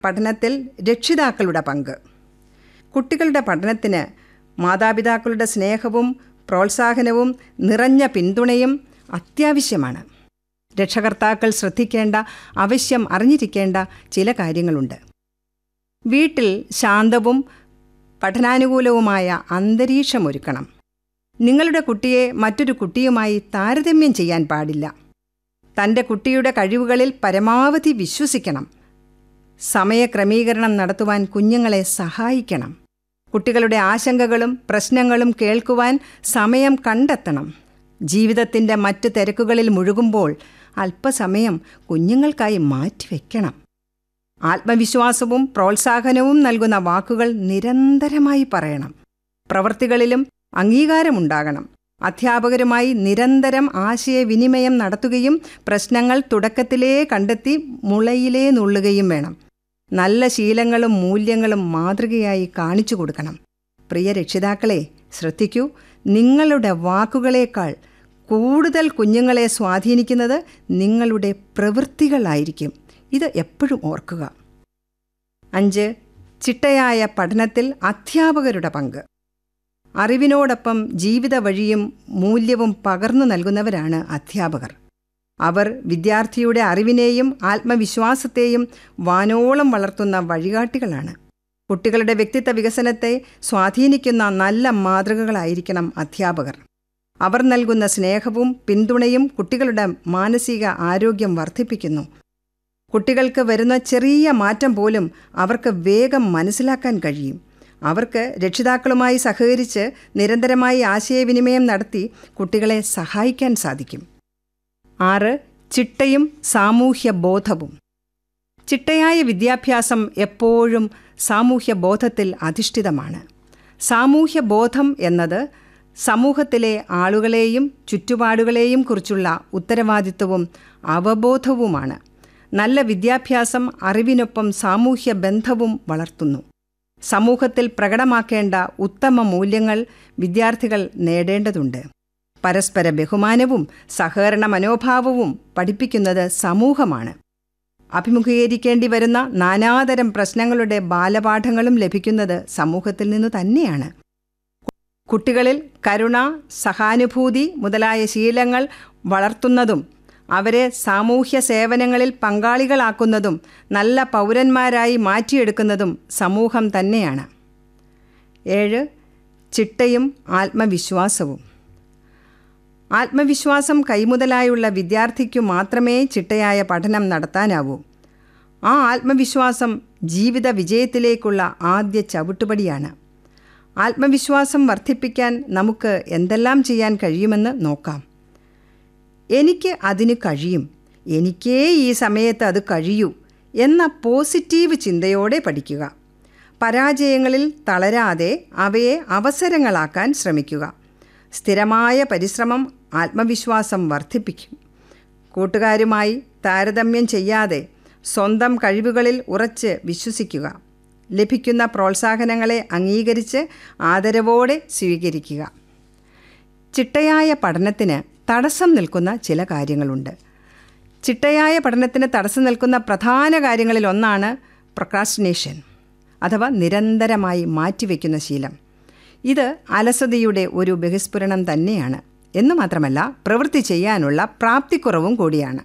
പഠനത്തിൽ രക്ഷിതാക്കളുടെ പങ്ക് കുട്ടികളുടെ പഠനത്തിന് മാതാപിതാക്കളുടെ സ്നേഹവും പ്രോത്സാഹനവും നിറഞ്ഞ പിന്തുണയും അത്യാവശ്യമാണ് രക്ഷകർത്താക്കൾ ശ്രദ്ധിക്കേണ്ട ആവശ്യം അറിഞ്ഞിരിക്കേണ്ട ചില കാര്യങ്ങളുണ്ട് വീട്ടിൽ ശാന്തവും പഠനാനുകൂലവുമായ അന്തരീക്ഷമൊരുക്കണം നിങ്ങളുടെ കുട്ടിയെ മറ്റൊരു കുട്ടിയുമായി താരതമ്യം ചെയ്യാൻ പാടില്ല തൻ്റെ കുട്ടിയുടെ കഴിവുകളിൽ പരമാവധി വിശ്വസിക്കണം സമയക്രമീകരണം നടത്തുവാൻ കുഞ്ഞുങ്ങളെ സഹായിക്കണം കുട്ടികളുടെ ആശങ്കകളും പ്രശ്നങ്ങളും കേൾക്കുവാൻ സമയം കണ്ടെത്തണം ജീവിതത്തിൻ്റെ മറ്റ് തിരക്കുകളിൽ മുഴുകുമ്പോൾ അല്പസമയം കുഞ്ഞുങ്ങൾക്കായി മാറ്റിവെക്കണം ആത്മവിശ്വാസവും പ്രോത്സാഹനവും നൽകുന്ന വാക്കുകൾ നിരന്തരമായി പറയണം പ്രവൃത്തികളിലും അംഗീകാരമുണ്ടാകണം അധ്യാപകരുമായി നിരന്തരം ആശയവിനിമയം നടത്തുകയും പ്രശ്നങ്ങൾ തുടക്കത്തിലേ കണ്ടെത്തി മുളയിലേ നുള്ളുകയും വേണം നല്ല ശീലങ്ങളും മൂല്യങ്ങളും മാതൃകയായി കാണിച്ചു കൊടുക്കണം പ്രിയ രക്ഷിതാക്കളെ ശ്രദ്ധിക്കൂ നിങ്ങളുടെ വാക്കുകളേക്കാൾ കൂടുതൽ കുഞ്ഞുങ്ങളെ സ്വാധീനിക്കുന്നത് നിങ്ങളുടെ പ്രവൃത്തികളായിരിക്കും ഇത് എപ്പോഴും ഓർക്കുക അഞ്ച് ചിട്ടയായ പഠനത്തിൽ അധ്യാപകരുടെ പങ്ക് അറിവിനോടൊപ്പം ജീവിത വഴിയും മൂല്യവും പകർന്നു നൽകുന്നവരാണ് അധ്യാപകർ അവർ വിദ്യാർത്ഥിയുടെ അറിവിനെയും ആത്മവിശ്വാസത്തെയും വാനോളം വളർത്തുന്ന വഴികാട്ടികളാണ് കുട്ടികളുടെ വ്യക്തിത്വ വികസനത്തെ സ്വാധീനിക്കുന്ന നല്ല മാതൃകകളായിരിക്കണം അധ്യാപകർ അവർ നൽകുന്ന സ്നേഹവും പിന്തുണയും കുട്ടികളുടെ മാനസിക ആരോഗ്യം വർദ്ധിപ്പിക്കുന്നു കുട്ടികൾക്ക് വരുന്ന ചെറിയ മാറ്റം പോലും അവർക്ക് വേഗം മനസ്സിലാക്കാൻ കഴിയും അവർക്ക് രക്ഷിതാക്കളുമായി സഹകരിച്ച് നിരന്തരമായി ആശയവിനിമയം നടത്തി കുട്ടികളെ സഹായിക്കാൻ സാധിക്കും ആറ് ചിട്ടയും സാമൂഹ്യ ബോധവും ചിട്ടയായ വിദ്യാഭ്യാസം എപ്പോഴും സാമൂഹ്യ ബോധത്തിൽ അധിഷ്ഠിതമാണ് സാമൂഹ്യ ബോധം എന്നത് സമൂഹത്തിലെ ആളുകളെയും ചുറ്റുപാടുകളെയും കുറിച്ചുള്ള ഉത്തരവാദിത്വവും അവബോധവുമാണ് നല്ല വിദ്യാഭ്യാസം അറിവിനൊപ്പം സാമൂഹ്യ ബന്ധവും വളർത്തുന്നു സമൂഹത്തിൽ പ്രകടമാക്കേണ്ട ഉത്തമ മൂല്യങ്ങൾ വിദ്യാർത്ഥികൾ നേടേണ്ടതുണ്ട് പരസ്പര ബഹുമാനവും സഹകരണ മനോഭാവവും പഠിപ്പിക്കുന്നത് സമൂഹമാണ് അഭിമുഖീകരിക്കേണ്ടി വരുന്ന നാനാതരം പ്രശ്നങ്ങളുടെ ബാലപാഠങ്ങളും ലഭിക്കുന്നത് സമൂഹത്തിൽ നിന്നു തന്നെയാണ് കുട്ടികളിൽ കരുണ സഹാനുഭൂതി മുതലായ ശീലങ്ങൾ വളർത്തുന്നതും അവരെ സാമൂഹ്യ സേവനങ്ങളിൽ പങ്കാളികളാക്കുന്നതും നല്ല പൗരന്മാരായി മാറ്റിയെടുക്കുന്നതും സമൂഹം തന്നെയാണ് ഏഴ് ചിട്ടയും ആത്മവിശ്വാസവും ആത്മവിശ്വാസം കൈമുതലായുള്ള വിദ്യാർത്ഥിക്കു മാത്രമേ ചിട്ടയായ പഠനം നടത്താനാവൂ ആ ആത്മവിശ്വാസം ജീവിത വിജയത്തിലേക്കുള്ള ആദ്യ ചവിട്ടുപടിയാണ് ആത്മവിശ്വാസം വർദ്ധിപ്പിക്കാൻ നമുക്ക് എന്തെല്ലാം ചെയ്യാൻ കഴിയുമെന്ന് നോക്കാം എനിക്ക് അതിന് കഴിയും എനിക്കേ ഈ സമയത്ത് അത് കഴിയൂ എന്ന പോസിറ്റീവ് ചിന്തയോടെ പഠിക്കുക പരാജയങ്ങളിൽ തളരാതെ അവയെ അവസരങ്ങളാക്കാൻ ശ്രമിക്കുക സ്ഥിരമായ പരിശ്രമം ആത്മവിശ്വാസം വർദ്ധിപ്പിക്കും കൂട്ടുകാരുമായി താരതമ്യം ചെയ്യാതെ സ്വന്തം കഴിവുകളിൽ ഉറച്ച് വിശ്വസിക്കുക ലഭിക്കുന്ന പ്രോത്സാഹനങ്ങളെ അംഗീകരിച്ച് ആദരവോടെ സ്വീകരിക്കുക ചിട്ടയായ പഠനത്തിന് തടസ്സം നിൽക്കുന്ന ചില കാര്യങ്ങളുണ്ട് ചിട്ടയായ പഠനത്തിന് തടസ്സം നിൽക്കുന്ന പ്രധാന കാര്യങ്ങളിൽ ഒന്നാണ് പ്രൊക്രാസ്റ്റിനേഷൻ അഥവാ നിരന്തരമായി മാറ്റിവെക്കുന്ന ശീലം ഇത് അലസതയുടെ ഒരു ബഹിസ്ഫുരണം തന്നെയാണ് എന്നു മാത്രമല്ല പ്രവൃത്തി ചെയ്യാനുള്ള പ്രാപ്തിക്കുറവും കൂടിയാണ്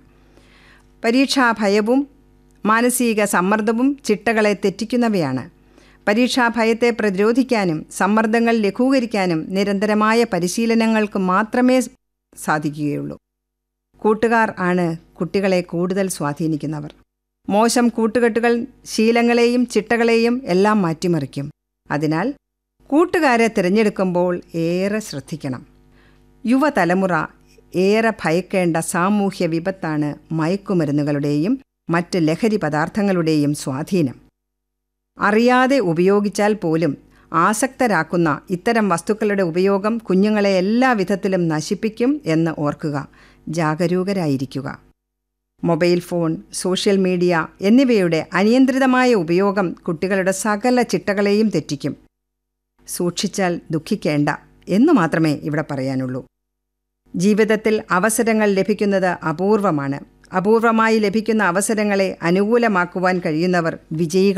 പരീക്ഷാഭയവും മാനസിക സമ്മർദ്ദവും ചിട്ടകളെ തെറ്റിക്കുന്നവയാണ് പരീക്ഷാഭയത്തെ പ്രതിരോധിക്കാനും സമ്മർദ്ദങ്ങൾ ലഘൂകരിക്കാനും നിരന്തരമായ പരിശീലനങ്ങൾക്ക് മാത്രമേ സാധിക്കുകയുള്ളൂ കൂട്ടുകാർ ആണ് കുട്ടികളെ കൂടുതൽ സ്വാധീനിക്കുന്നവർ മോശം കൂട്ടുകെട്ടുകൾ ശീലങ്ങളെയും ചിട്ടകളെയും എല്ലാം മാറ്റിമറിക്കും അതിനാൽ കൂട്ടുകാരെ തിരഞ്ഞെടുക്കുമ്പോൾ ഏറെ ശ്രദ്ധിക്കണം യുവതലമുറ ഏറെ ഭയക്കേണ്ട സാമൂഹ്യ വിപത്താണ് മയക്കുമരുന്നുകളുടെയും മറ്റ് ലഹരി പദാർത്ഥങ്ങളുടെയും സ്വാധീനം അറിയാതെ ഉപയോഗിച്ചാൽ പോലും ആസക്തരാക്കുന്ന ഇത്തരം വസ്തുക്കളുടെ ഉപയോഗം കുഞ്ഞുങ്ങളെ എല്ലാ വിധത്തിലും നശിപ്പിക്കും എന്ന് ഓർക്കുക ജാഗരൂകരായിരിക്കുക മൊബൈൽ ഫോൺ സോഷ്യൽ മീഡിയ എന്നിവയുടെ അനിയന്ത്രിതമായ ഉപയോഗം കുട്ടികളുടെ സകല ചിട്ടകളെയും തെറ്റിക്കും സൂക്ഷിച്ചാൽ ദുഃഖിക്കേണ്ട എന്നു മാത്രമേ ഇവിടെ പറയാനുള്ളൂ ജീവിതത്തിൽ അവസരങ്ങൾ ലഭിക്കുന്നത് അപൂർവമാണ് അപൂർവമായി ലഭിക്കുന്ന അവസരങ്ങളെ അനുകൂലമാക്കുവാൻ കഴിയുന്നവർ വിജയികൾ